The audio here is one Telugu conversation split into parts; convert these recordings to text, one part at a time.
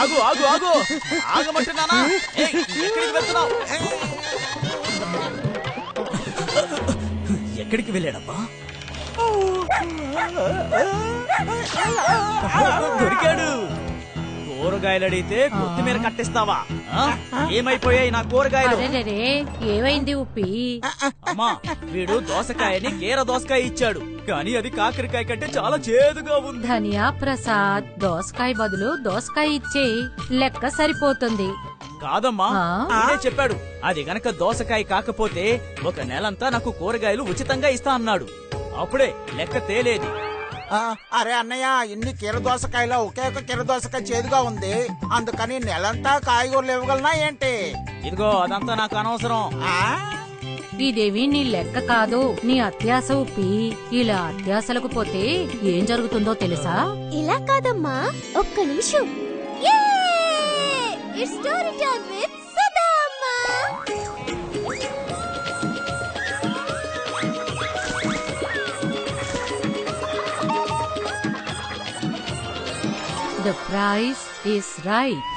ఆగు ఆగు ఆగు ఆగమంటున్నానా ఏయ్, ఎక్కడికి వెళ్తున్నావు ఎక్కడికి వెళ్ళాడబ్బా దొరికాడు కూరగాయలు అడిగితే కొత్తిమీర కట్టిస్తావా ఆ? ఏమైపోయాయి నా కూరగాయలు అరెరెరే ఏమైంది ఉప్పి అమ్మా వీడు దోసకాయని కీర దోసకాయ ఇచ్చాడు కానీ అది కాకరకాయ కంటే చాలా చేదుగా ఉంది ధనియా ప్రసాద్ దోసకాయ బదులు దోసకాయ ఇచ్చే లెక్క సరిపోతుంది కాదమ్మా ఆ? ఇదే చెప్పాడు అది గనక దోసకాయ కాకపోతే ఒక నెలంతా నాకు కూరగాయలు ఉచితంగా ఇస్తా అన్నాడు అప్పుడే లెక్క తేలేది ఆ, అరే అన్నయ్య ఇన్ని కీర దోసకాయలో ఒకే ఒక కీర దోసకాయ చేదుగా ఉంది అందుకని నెలంతా కాయగూరలు ఇవ్వగలనా ఏంటి ఇదిగో అదంతా నాకు అనవసరం ఆ? ఇదేవి నీ లెక్క కాదు నీ అత్యాస ఉప్పి ఇలా అత్యాసలకు పోతే ఏం జరుగుతుందో తెలుసా ఇలా కాదమ్మా ఒక్క నిమిషం it's story time with Sudhamma the price is right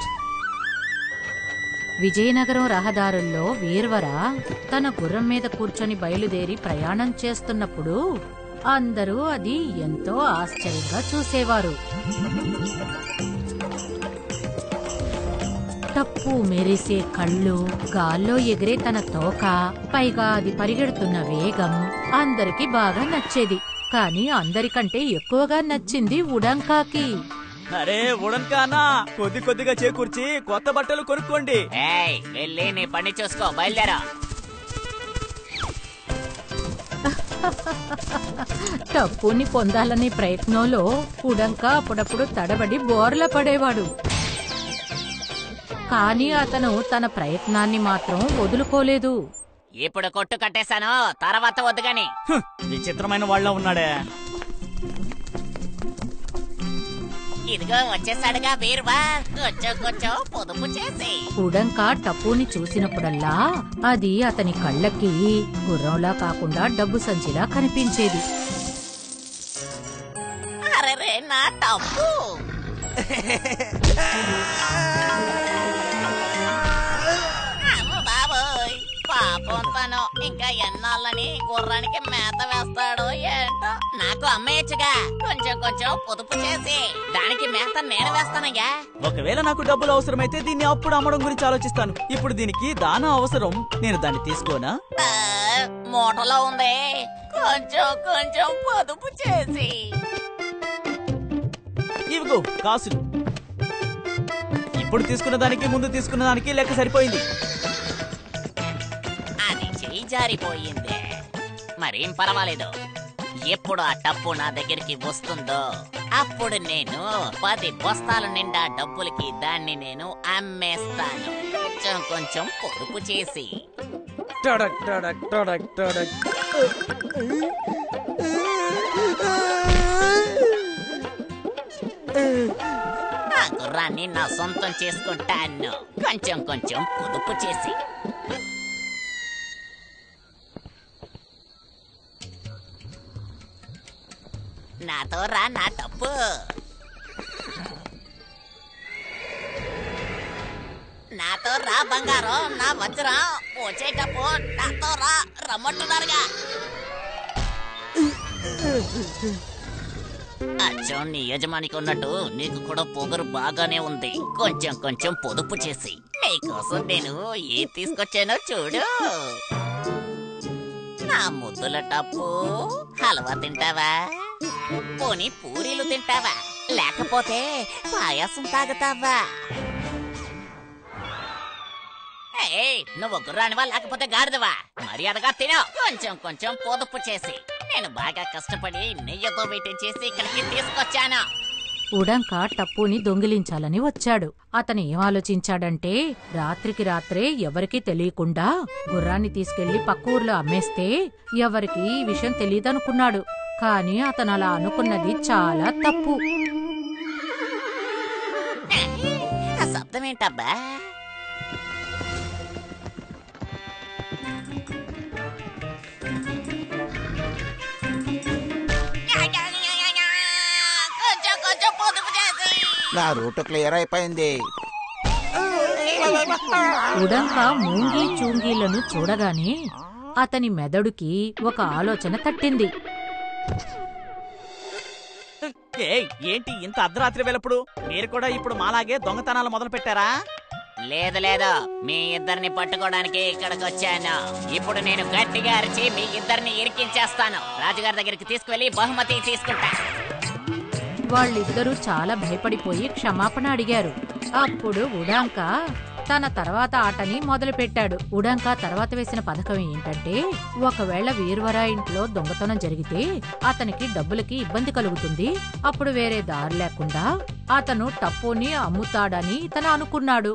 Vizianagaram రహదారుల్లో వీర్వర తన గుర్రం మీద కూర్చొని బయలుదేరి ప్రయాణం చేస్తున్నప్పుడు అందరూ అది ఎంతో ఆశ్చర్యంగా చూసేవారు తప్పు మెరిసే కళ్ళు గాల్లో ఎగిరే తన తోక పైగా అది పరిగెడుతున్న వేగం అందరికి బాగా నచ్చేది కానీ అందరికంటే ఎక్కువగా నచ్చింది ఉడంకాకి అరే ఉడన్కానా కొద్ది కొద్దిగా చేకూర్చి కొత్త బట్టలు కొనుక్కోండి ఏయ్ వెళ్ళి నీ పని చూసుకో బయలుదేరా తప్పుని పొందాలనే ప్రయత్నంలో ఉడంక అప్పుడప్పుడు తడబడి బోర్ల పడేవాడు కానీ అతను తన ప్రయత్నాన్ని మాత్రం వదులుకోలేదు ఇప్పుడు కొట్టు కట్టేశాను తర్వాత వద్దు గాని హ్, విచిత్రమైన వాళ్ళ ఉన్నాడే ఇదిగో వచ్చేసాడుగా వీరువా కొంచెం కొంచెం పొదుపు చేసి ఉడంక టప్పుని చూసినప్పుడల్లా అది అతని కళ్ళకి గుర్రంలా కాకుండా డబ్బు సంచిలా కనిపించేది అరే నా తప్పు అమ్మ బాబోయ్ పాపం తను ఇంకా ఎన్నాళ్ళని గుర్రానికి మేత వేస్తాడో ఏంటో నాకు అమ్మేయచ్చుగా కొంచెం కొంచెం పొదుపు చేసి దానికి మేత నేను వేస్తానయ్యా ఒకవేళ నాకు డబ్బులు అవసరమైతే దీన్ని అప్పుడు అమ్మడం గురించి ఆలోచిస్తాను ఇప్పుడు దీనికి దానా అవసరం నేను దాన్ని తీసుకోనా ఆ, మూటలో ఉంది కొంచెం కొంచెం పొదుపు చేసి ఇవిగో కాసులు ఇప్పుడు తీసుకున్న దానికి ముందు తీసుకున్న దానికి లెక్క సరిపోయింది అది చేయి జారిపోయింది మరేం పర్వాలేదు ఎప్పుడు ఆ డబ్బు నా దగ్గరికి వస్తుందో అప్పుడు నేను పది బస్తాల నిండా డబ్బులకి దాన్ని నేను అమ్మేస్తాను కొంచెం కొంచెం పొదుపు చేసి టడక్ టడక్ టడక్ టడక్ ఆ గుర్రాన్ని నా సొంతం చేసుకుంటాను కొంచెం కొంచెం పొదుపు చేసి నాతో రా నా డబ్బు నాతో రా బంగారం నా వజ్రం వచ్చేటప్పుడు నాతో రా రమ్మంటున్నారుగా అచ్చం నీ యజమానికి ఉన్నట్టు నీకు కూడా పొగరు బాగానే ఉంది కొంచెం కొంచెం పొదుపు చేసి నీకోసం నేను ఏ తీసుకొచ్చానో చూడు నా ముద్దుల టప్పు హల్వా తింటావా పోనీ పూరీలు తింటావా లేకపోతే పాయాసం తాగుతావా ఏయ్, నువ్వు గుర్రానివా లేకపోతే గాడిదవా మర్యాదగా తినో కొంచెం కొంచెం పొదుపు చేసి నేను బాగా కష్టపడి నెయ్యితో వీటి చేసి ఇక్కడికి తీసుకొచ్చాను ఉడంక టప్పుని దొంగిలించాలని వచ్చాడు అతను ఏం ఆలోచించాడంటే రాత్రికి రాత్రే ఎవరికీ తెలియకుండా గుర్రాన్ని తీసుకెళ్లి పక్క ఊర్లో అమ్మేస్తే ఎవరికి ఈ విషయం తెలియదనుకున్నాడు కానీ అతను అలా అనుకున్నది చాలా తప్పు ఆ శబ్దం ఏంటబ్బా కొంచెం కొంచెం పొదుపు చేసి నా రూట్ క్లియర్ అయిపోయింది ఉడంక మూంగి చూంగీలను చూడగానే అతని మెదడుకి ఒక ఆలోచన తట్టింది ఏయ్ ఏంటి ఇంత అర్ధరాత్రి వేళప్పుడు మీరు కూడా ఇప్పుడు మాలాగే దొంగతనాలు మొదలు పెట్టారా లేదు లేదు మీ ఇద్దరిని పట్టుకోవడానికి ఇక్కడికి వచ్చాను ఇప్పుడు నేను గట్టిగా అరిచి మీ ఇద్దరిని ఇరికించేస్తాను రాజుగారి దగ్గరికి తీసుకువెళ్ళి బహుమతి తీసుకుంటా వాళ్ళిద్దరూ చాలా భయపడిపోయి క్షమాపణ అడిగారు అప్పుడు ఉడాంక తన తర్వాత ఆటని మొదలుపెట్టాడు ఉడాంక తర్వాత వేసిన పథకం ఏంటంటే ఒకవేళ వీర్వరా ఇంట్లో దొంగతనం జరిగితే అతనికి డబ్బులకి ఇబ్బంది కలుగుతుంది అప్పుడు వేరే దారి లేకుండా అతను టప్పుని అమ్ముతాడని తను అనుకున్నాడు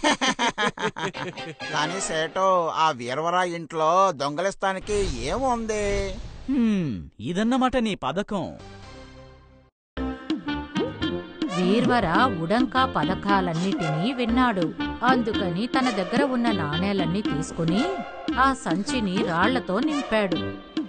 కానీ సేటు ఆ వీరవరా ఇంట్లో దొంగలిస్తానికి ఏముంది హ్మ్, ఇదన్నమాట నీ పథకం వీర్వర ఉడంకా పథకాలన్నిటినీ విన్నాడు అందుకని తన దగ్గర ఉన్న నాణేలన్నీ తీసుకుని ఆ సంచిని రాళ్లతో నింపాడు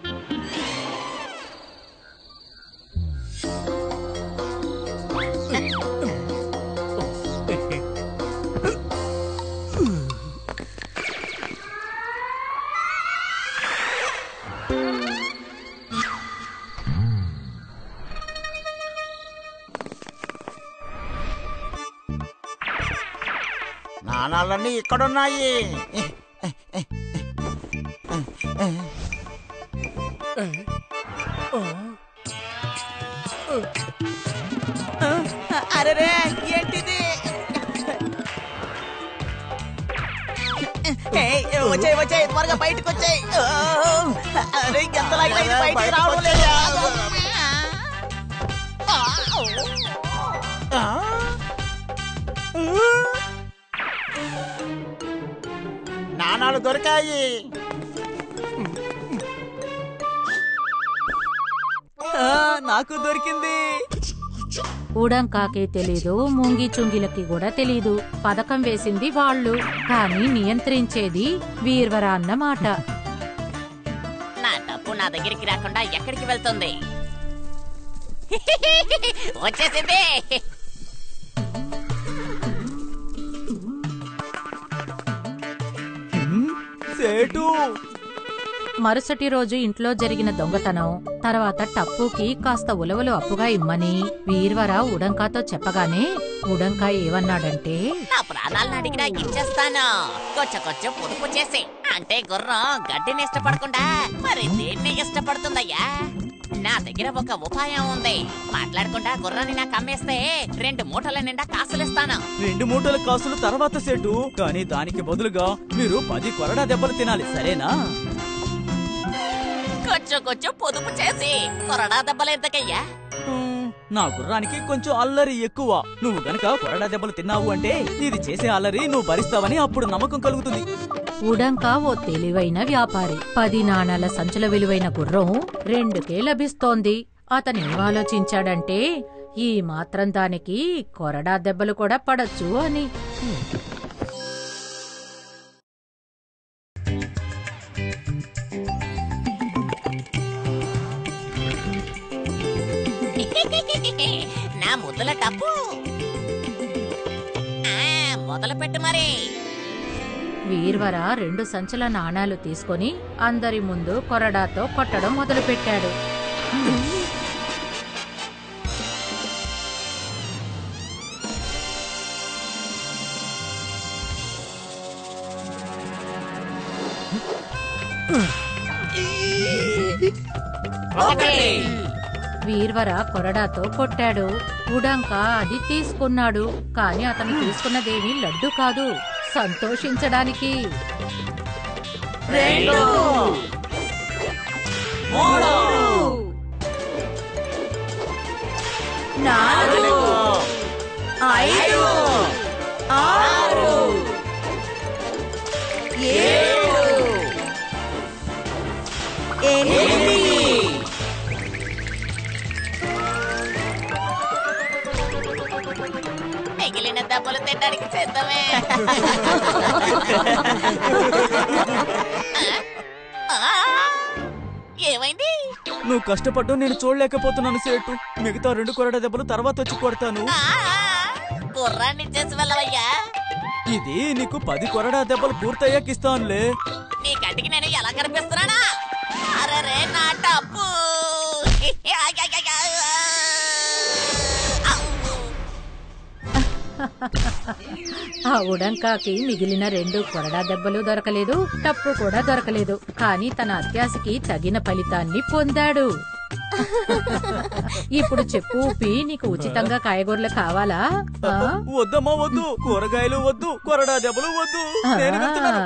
నాణాలన్నీ ఇక్కడున్నాయి అరే ఏంటిది వచ్చాయి వచ్చాయి త్వరగా బయటకు వచ్చాయి అరే ఎంత లాగినా ఇది బయటికి రావడం లేదా ఆ? నాణాలు దొరికాయి ఆ, నాకు దొరికింది ఉడంకాకే తెలీదు మూంగి చుంగిలకి కూడా తెలీదు పథకం వేసింది వాళ్ళు కాని నియంత్రించేది వీర్వర అన్నమాట నా డబ్బు నా దగ్గరికి రాకుండా ఎక్కడికి వెళ్తుంది వచ్చేసింది సేటు మరుసటి రోజు ఇంట్లో జరిగిన దొంగతనం తర్వాత టప్పుకి కాస్త ఉలవలు అప్పుగా ఇమ్మని వీర్వర ఉడంకాతో చెప్పగానే ఉడంకా ఏమన్నాడంటే నా ప్రాణాలను అడిగినా ఇచ్చేస్తాను కొంచెం కొంచెం పొదుపు చేసి అంటే గుర్రం గడ్డిని ఇష్టపడకుండా మరి దేన్ని ఇష్టపడుతుందయ్యా నా దగ్గర ఒక ఉపాయం ఉంది మాట్లాడకుండా గుర్రాన్ని నాకు అమ్మేస్తే రెండు మూటల నిండా కాసులిస్తాను రెండు మూటల కాసులు తర్వాత సెటు కానీ దానికి బదులుగా మీరు పది కొరడా దెబ్బలు తినాలి సరేనా కొంచెం కొంచెం పొదుపు చేసి కొరడా దెబ్బలు ఎందుకయ్యా హ్మ్, నా గుర్రానికి కొంచెం అల్లరి ఎక్కువ నువ్వు గనక కొరడా దెబ్బలు తిన్నావు అంటే ఇది చేసే అల్లరి నువ్వు భరిస్తావని అప్పుడు నమ్మకం కలుగుతుంది ఉడంకా ఓ తెలివైన వ్యాపారి పది నాణాల సంచుల విలువైన గుర్రం రెండుకే లభిస్తోంది అతను ఏం ఆలోచించాడంటే ఈ మాత్రం దానికి కొరడా దెబ్బలు కూడా పడచ్చు అని నా ముద్దుల టప్పు ఆ, మొదలు పెట్టు మరి వీర్వర రెండు సంచుల నాణాలు తీసుకొని అందరి ముందు కొరడాతో కొట్టడం మొదలుపెట్టాడు ఒకటి వీర్వర కొరడాతో కొట్టాడు ఉడంక అది తీసుకున్నాడు కాని అతను తీసుకున్నదేమీ లడ్డు కాదు సంతోషించడానికి రెండు మూడు నాలుగు ఐదు ఆరు ఏడు ఎనిమిది మిగిలిన దెబ్బలు తినడానికి సిద్ధమే ఆ, ఏమైంది నువ్వు కష్టపడ్డం నేను చూడలేకపోతున్నాను సేటు మిగతా రెండు కొరడా దెబ్బలు తర్వాత వచ్చి కొడతాను ఆ, గుర్రాన్ని చేసి వెళ్ళవయ్యా ఇది నీకు పది కొరడా దెబ్బలు పూర్తయ్యాక ఇస్తానులే నీ కంటికి నేను ఎలా కనిపిస్తున్నానా అరే నా డబ్బు ఆ ఉడంకాకి మిగిలిన రెండు కొరడా దెబ్బలు దొరకలేదు టప్పు కూడా దొరకలేదు కానీ తన అత్యాశకి తగిన ఫలితాన్ని పొందాడు ఇప్పుడు చెప్పు ఊపి నీకు ఉచితంగా కాయగూరలు కావాలా ఆ? వద్దమ్మా వద్దు కూరగాయలు వద్దు కొరడా దెబ్బలు వద్దు నేను వెళ్తున్నాను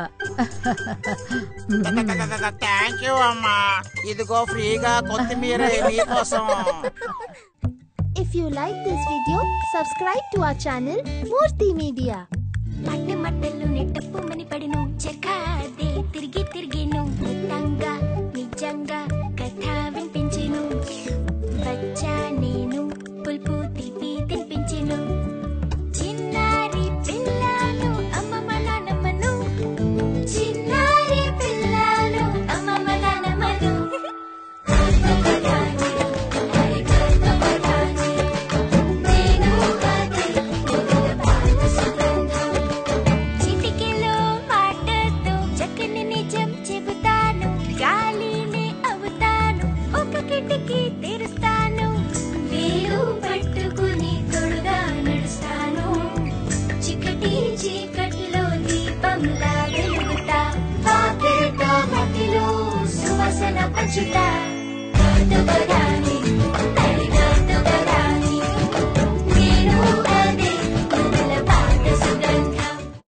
థ్యాంక్ యూ అమ్మా ఇదిగో ఫ్రీగా కొత్తిమీర మీకోసం If you like this video, subscribe to our channel Murthy Media. Matte మట్టెలు నెట్టప్పు మని పడిను చెక్కాదే తిరిగి తిరిగిను నిజంగా నిజంగా కథ వినిపించెను వచ్చా నేను పులుపు తీపి తినిపించెను చిన్నారి పిల్లలు అమ్మమ్మ నానమ్మను చిన్నారి పిల్లలు అమ్మమ్మ నానమ్మను గర్భపడాలి, హరి గర్భపడాలి. నేను కాదే, మొదల పాల సుగంధం. చిటికెలో మాటతో చక్కని నిజం చెబుతాను గాలిని అవుతాను ఒక కిటికీ తెరుస్తాను వేలు పట్టుకుని తొడుగా నడుస్తాను చికటి చీకటిలో దీపంలా వెలుగుతా పాకెట మట్టిలో సువాసన పంచుతా గర్భపడాలి